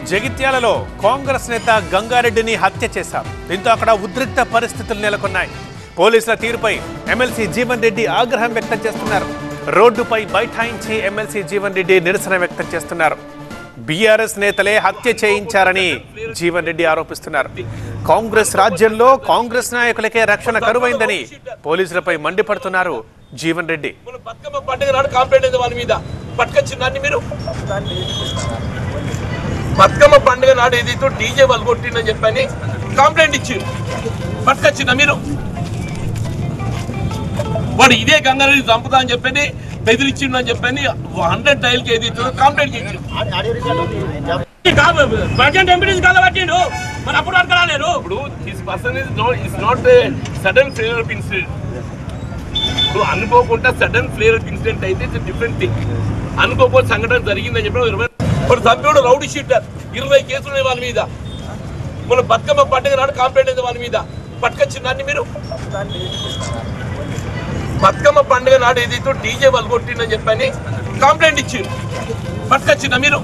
జగిత్యాలలో కాంగ్రెస్ నేత గంగారెడ్డిని హత్య చేశారు దీంతో అక్కడ ఉద్రిక్త పరిస్థితులు నెలకొన్నాయి పోలీసుల తీరుపై ఎమ్మెల్సీ జీవన్ రెడ్డి ఆగ్రహం వ్యక్తం చేస్తున్నారు రోడ్డుపై బైఠాయించి ఎమ్మెల్సీ జీవన్ రెడ్డి నిరసన వ్యక్తం చేస్తున్నారు బీఆర్ఎస్ నేతలే హత్య చేయించారని జీవన్ రెడ్డి ఆరోపిస్తున్నారు కాంగ్రెస్ రాజ్యంలో కాంగ్రెస్ నాయకులకే రక్షణ కరువైందని పోలీసులపై మండిపడుతున్నారు జీవన్ రెడ్డి మన బతుకమ్మ పండుగ నాడు కాంప్లైంట్ అయింది వాళ్ళ మీద పట్టుకొచ్చిందండి మీరు బతుకమ్మ పండుగ నాడు ఏదైతే డీజే వాళ్ళు కొట్టిందని చెప్పని కంప్లైంట్ ఇచ్చిండు పట్టుకొచ్చిందా మీరు వాడు ఇదే గంగారెడ్డి చంపుతా అని చెప్పని బెదిరించిండు అని చెప్పని హండ్రెడ్ టైల్కి ఏదైతే కంప్లైంట్ ఇచ్చిండు ప్రజెంట్ ఎంపీడీస్ కలబట్టిండు మరి అప్పుడు అక్కడ రాలేరు ఇప్పుడు his person is no is not sudden flare of incident ఇప్పుడు అనుకోకుండా సడన్ ఫ్లేర్ ఆఫ్ ఇన్సిడెంట్ అయితే ఇట్స్ డిఫరెంట్ థింగ్ అనుకోకుండా సంఘటన జరిగిందని చెప్పి ఇరవై ఇప్పుడు సభ్యుడు రౌడీ షీటర్ ఇరవై కేసులు ఉన్నాయి వాళ్ళ మీద మన బతుకమ్మ పండుగ నాడు కంప్లైంట్ అయింది వాళ్ళ మీద పట్టుకొచ్చిందండి మీరు బతుకమ్మ పండుగ నాడు ఏదైతే డీజే వాళ్ళు కొట్టిందని చెప్పని కంప్లైంట్ ఇచ్చిండు పట్టుకొచ్చిందా మీరు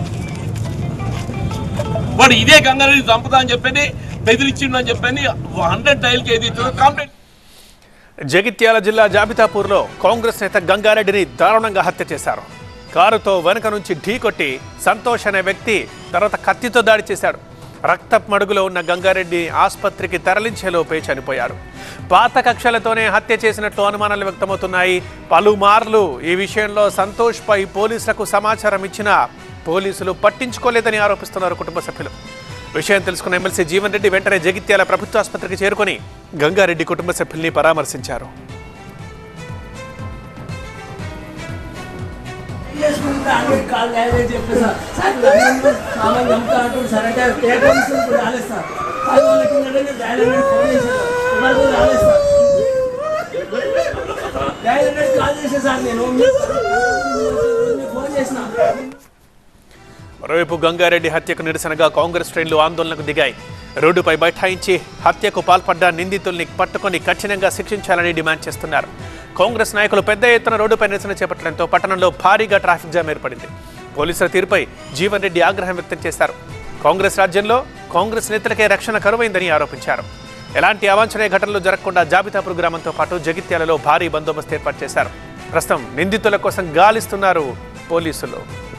వాడు ఇదే గంగారెడ్డి చంపుతా అని చెప్పని బెదిరించిండు అని చెప్పని హండ్రెడ్ టైల్కి ఏదైతే కంప్లైంట్ జగిత్యాల జిల్లా జాబితాపూర్లో కాంగ్రెస్ నేత గంగారెడ్డిని దారుణంగా హత్య చేశారు కారుతో వెనుక నుంచి ఢీకొట్టి సంతోష్ అనే వ్యక్తి తర్వాత కత్తితో దాడి చేశాడు రక్తపు మడుగులో ఉన్న గంగారెడ్డి ఆసుపత్రికి తరలించేలోపే చనిపోయారు పాత కక్షలతోనే హత్య చేసినట్లు అనుమానాలు వ్యక్తమవుతున్నాయి పలుమార్లు ఈ విషయంలో సంతోష్పై పోలీసులకు సమాచారం ఇచ్చినా పోలీసులు పట్టించుకోలేదని ఆరోపిస్తున్నారు కుటుంబ సభ్యులు విషయం తెలుసుకున్న ఎమ్మెల్సీ జీవన్ రెడ్డి వెంటనే జగిత్యాల ప్రభుత్వ ఆసుపత్రికి చేరుకొని గంగారెడ్డి కుటుంబ సభ్యుల్ని పరామర్శించారు చేసుకుంటా అని కాల్ చేయాలని చెప్పి సార్ సార్ నన్ను సామాన్ చంపుతా అంటాడు సార్ అంటే ఏ పోలీసులు కూడా రాలేదు సార్ అది వాళ్ళకి ఏంటంటే డైలెంట్ ఫోన్ చేశాను ఎవరు కూడా రాలేదు సార్ డైలెంట్ కాల్ చేసే సార్ నేను మీకు ఫోన్ చేసిన మరోవైపు గంగారెడ్డి హత్యకు నిరసనగా కాంగ్రెస్ శ్రేణులు ఆందోళనకు దిగాయి రోడ్డుపై బైఠాయించి హత్యకు పాల్పడ్డ నిందితుల్ని పట్టుకొని కఠినంగా శిక్షించాలని డిమాండ్ చేస్తున్నారు కాంగ్రెస్ నాయకులు పెద్ద ఎత్తున రోడ్డుపై నిరసన చేపట్టడంతో పట్టణంలో భారీగా ట్రాఫిక్ జామ్ ఏర్పడింది పోలీసుల తీరుపై జీవన్ రెడ్డి ఆగ్రహం వ్యక్తం చేశారు కాంగ్రెస్ రాజ్యంలో కాంగ్రెస్ నేతలకే రక్షణ కరువైందని ఆరోపించారు ఎలాంటి అవాంఛనీయ ఘటనలు జరగకుండా జాబితాపురం గ్రామంతో పాటు జగిత్యాలలో భారీ బందోబస్తు ఏర్పాటు చేశారు ప్రస్తుతం నిందితుల కోసం గాలిస్తున్నారు పోలీసులు